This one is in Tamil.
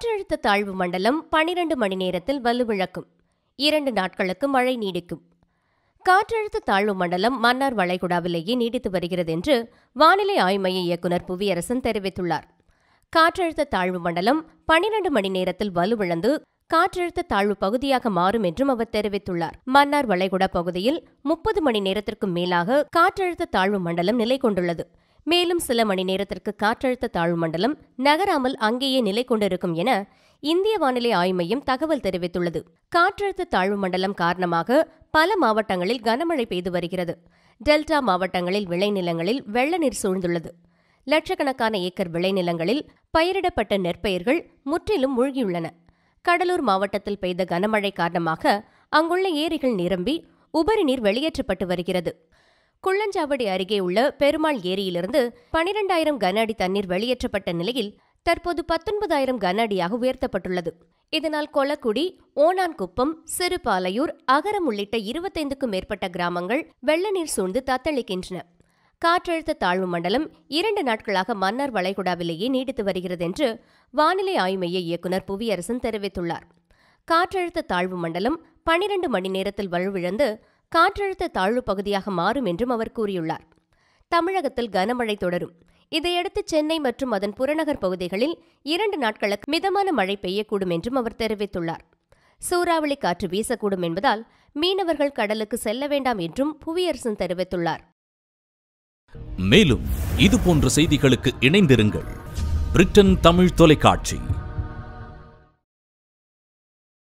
காற்றழுத்த தாழ்வு மண்டலம் பனிரெண்டு மணி நேரத்தில் வலுவிழக்கும் இரண்டு நாட்களுக்கு மழை நீடிக்கும் காற்றழுத்த தாழ்வு மண்டலம் மன்னார் வளைகுடாவிலேயே நீடித்து வருகிறது என்று வானிலை ஆய்வு மைய இயக்குநர் புவியரசன் தெரிவித்துள்ளார் காற்றழுத்த தாழ்வு மண்டலம் பனிரெண்டு மணி நேரத்தில் வலுவிழந்து காற்றழுத்த தாழ்வு பகுதியாக மாறும் என்றும் அவர் தெரிவித்துள்ளார் மன்னார் வளைகுடா பகுதியில் முப்பது மணி நேரத்திற்கும் மேலாக காற்றழுத்த தாழ்வு மண்டலம் நிலை கொண்டுள்ளது மேலும் சில மணி நேரத்திற்கு காற்றழுத்த தாழ்வு மண்டலம் நகராமல் அங்கேயே நிலை கொண்டிருக்கும் என இந்திய வானிலை ஆய்வு மையம் தகவல் தெரிவித்துள்ளது காற்றழுத்த தாழ்வு மண்டலம் காரணமாக பல மாவட்டங்களில் கனமழை பெய்து வருகிறது டெல்டா மாவட்டங்களில் விளைநிலங்களில் வெள்ள நீர் சூழ்ந்துள்ளது லட்சக்கணக்கான ஏக்கர் விளைநிலங்களில் பயிரிடப்பட்ட நெற்பயிர்கள் முற்றிலும் மூழ்கியுள்ளன கடலூர் மாவட்டத்தில் பெய்த கனமழை காரணமாக அங்குள்ள ஏரிகள் நிரம்பி உபரி நீர் வெளியேற்றப்பட்டு வருகிறது குள்ளஞ்சாவடி அருகே உள்ள பெருமாள் ஏரியிலிருந்து பனிரெண்டாயிரம் கன அடி தண்ணீர் வெளியேற்றப்பட்ட நிலையில் தற்போது பத்தொன்பதாயிரம் கன அடியாக உயர்த்தப்பட்டுள்ளது இதனால் கொளக்குடி ஓனான்குப்பம் சிறுபாலையூர் அகரம் உள்ளிட்ட இருபத்தைந்துக்கும் மேற்பட்ட கிராமங்கள் வெள்ள நீர் சூழ்ந்து தத்தளிக்கின்றன காற்றழுத்த தாழ்வு மண்டலம் இரண்டு நாட்களாக மன்னார் வளைகுடாவிலேயே நீடித்து வருகிறது என்று வானிலை ஆய்வு மைய இயக்குநர் புவியரசன் தெரிவித்துள்ளார் காற்றழுத்த தாழ்வு மண்டலம் பனிரெண்டு மணி நேரத்தில் வலுவிழந்து காற்றழுத்த தாழ்வு பகுதியாக மாறும் என்றும் அவர் கூறியுள்ளார் தமிழகத்தில் கனமழை தொடரும் இதையடுத்து சென்னை மற்றும் அதன் புறநகர் பகுதிகளில் இரண்டு நாட்களுக்கு மிதமான மழை பெய்யக்கூடும் என்றும் அவர் தெரிவித்துள்ளார் சூறாவளி காற்று வீசக்கூடும் என்பதால் மீனவர்கள் கடலுக்கு செல்ல வேண்டாம் என்றும் புவியரசன் தெரிவித்துள்ளார் மேலும் இது போன்ற செய்திகளுக்கு இணைந்திருங்கள் பிரிட்டன் தமிழ் தொலைக்காட்சி